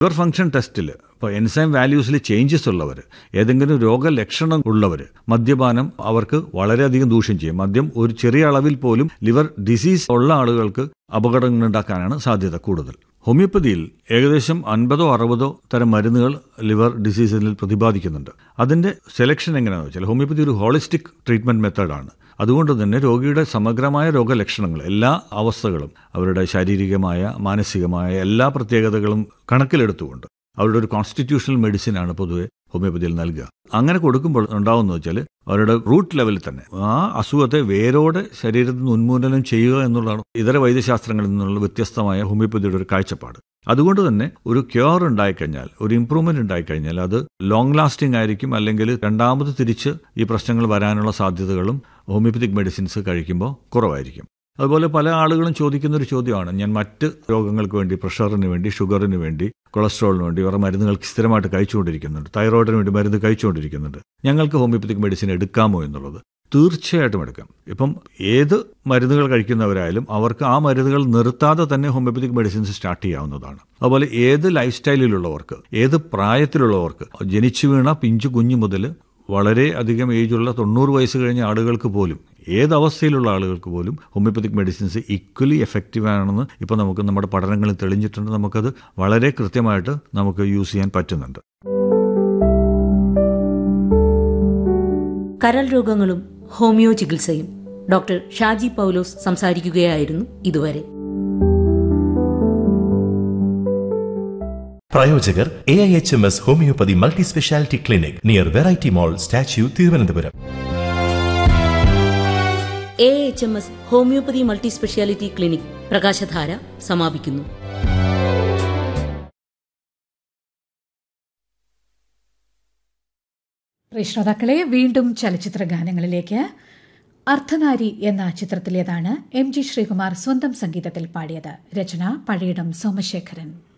liver function ടെസ്റ്റിൽ ഇപ്പോൾ enzyme വാല്യൂസിൽ changes ഉള്ളവർ ഏതെങ്കിലും രോഗലക്ഷണം ഉള്ളവർ മദ്യപാനം അവർക്ക് വളരെയധികം ദൂഷ്യം ചെയ്യും മദ്യം ഒരു ചെറിയ അളവിൽ പോലും ലിവർ ഡിസീസ് ഉള്ള ആളുകൾക്ക് അപകടങ്ങൾ ഉണ്ടാക്കാനാണ് സാധ്യത കൂടുതൽ ഹോമിയോപ്പതിയിൽ ഏകദേശം അൻപതോ അറുപതോ തരം മരുന്നുകൾ ലിവർ ഡിസീസിൽ പ്രതിപാദിക്കുന്നുണ്ട് അതിന്റെ സെലക്ഷൻ എങ്ങനെയാണെന്ന് വെച്ചാൽ ഹോമിയോപ്പതി ഒരു ഹോളിസ്റ്റിക് ട്രീറ്റ്മെന്റ് മെത്തേഡാണ് അതുകൊണ്ട് തന്നെ രോഗിയുടെ സമഗ്രമായ രോഗലക്ഷണങ്ങൾ എല്ലാ അവസ്ഥകളും അവരുടെ ശാരീരികമായ മാനസികമായ എല്ലാ പ്രത്യേകതകളും കണക്കിലെടുത്തുകൊണ്ട് അവരുടെ ഒരു കോൺസ്റ്റിറ്റ്യൂഷണൽ മെഡിസിൻ ആണ് പൊതുവെ ഹോമിയോപ്പതിയിൽ നൽകുക അങ്ങനെ കൊടുക്കുമ്പോൾ ഉണ്ടാവുന്നത് വെച്ചാൽ അവരുടെ റൂട്ട് ലെവലിൽ തന്നെ ആ അസുഖത്തെ വേരോടെ ശരീരത്തിൽ നിന്ന് ഉന്മൂലനം ചെയ്യുക എന്നുള്ളതാണ് ഇതര വൈദ്യശാസ്ത്രങ്ങളിൽ നിന്നുള്ള വ്യത്യസ്തമായ ഹോമിയോപ്പതിയുടെ ഒരു കാഴ്ചപ്പാട് അതുകൊണ്ട് തന്നെ ഒരു ക്യൂർ ഉണ്ടായിക്കഴിഞ്ഞാൽ ഒരു ഇമ്പ്രൂവ്മെന്റ് ഉണ്ടായിക്കഴിഞ്ഞാൽ അത് ലോങ് ലാസ്റ്റിംഗ് ആയിരിക്കും അല്ലെങ്കിൽ രണ്ടാമത് തിരിച്ച് ഈ പ്രശ്നങ്ങൾ വരാനുള്ള സാധ്യതകളും ഹോമിയോപ്പതിക് മെഡിസിൻസ് കഴിക്കുമ്പോൾ കുറവായിരിക്കും അതുപോലെ പല ആളുകളും ചോദിക്കുന്ന ഒരു ചോദ്യമാണ് ഞാൻ മറ്റ് രോഗങ്ങൾക്ക് വേണ്ടി പ്രഷറിന് വേണ്ടി ഷുഗറിന് വേണ്ടി കൊളസ്ട്രോളിന് വേണ്ടി വേറെ മരുന്നുകൾക്ക് സ്ഥിരമായിട്ട് കഴിച്ചുകൊണ്ടിരിക്കുന്നുണ്ട് തൈറോയിഡിന് വേണ്ടി മരുന്ന് കഴിച്ചുകൊണ്ടിരിക്കുന്നുണ്ട് ഞങ്ങൾക്ക് ഹോമിയോപ്പതിക് മെഡിസിൻ എടുക്കാമോ എന്നുള്ളത് തീർച്ചയായിട്ടും എടുക്കാം ഇപ്പം ഏത് മരുന്നുകൾ കഴിക്കുന്നവരായാലും അവർക്ക് ആ മരുന്നുകൾ നിർത്താതെ തന്നെ ഹോമിയോപ്പതിക് മെഡിസിൻസ് സ്റ്റാർട്ട് ചെയ്യാവുന്നതാണ് അതുപോലെ ഏത് ലൈഫ് സ്റ്റൈലിലുള്ളവർക്ക് ഏത് പ്രായത്തിലുള്ളവർക്ക് ജനിച്ചു വീണ പിഞ്ചു കുഞ്ഞു മുതൽ വളരെ അധികം ഏജുള്ള തൊണ്ണൂറ് വയസ്സ് കഴിഞ്ഞ ആളുകൾക്ക് പോലും ഏത് അവസ്ഥയിലുള്ള ആളുകൾക്ക് പോലും ഹോമിയോപ്പതിക് മെഡിസിൻസ് ഈക്വലി എഫക്റ്റീവ് ആണെന്ന് ഇപ്പോൾ നമുക്ക് നമ്മുടെ പഠനങ്ങളിൽ തെളിഞ്ഞിട്ടുണ്ട് നമുക്കത് വളരെ കൃത്യമായിട്ട് നമുക്ക് യൂസ് ചെയ്യാൻ പറ്റുന്നുണ്ട് കരൾ രോഗങ്ങളും ഹോമിയോ ചികിത്സയും ഡോക്ടർ ഷാജി പൗലോസ് സംസാരിക്കുകയായിരുന്നു ഇതുവരെ പ്രായോജകർ A I H M S homeopathy multi speciality clinic near variety mall statue Thiruvananthapuram A H M S homeopathy multi speciality clinic പ്രകാശധാര സമാപിക്കുന്നു പ്രിയ ശ്രോതാക്കളെ വീണ്ടും ചലച്ചിത്ര ഗാനങ്ങളിലേക്ക് അർദ്ധനാരി എന്ന ചിത്രത്തിലേതാണ് എം ജി ശ്രീകുമാർ സ്വന്തം സംഗീതത്തിൽ പാടിയത് രചന പഴയിടം സോമശേഖരൻ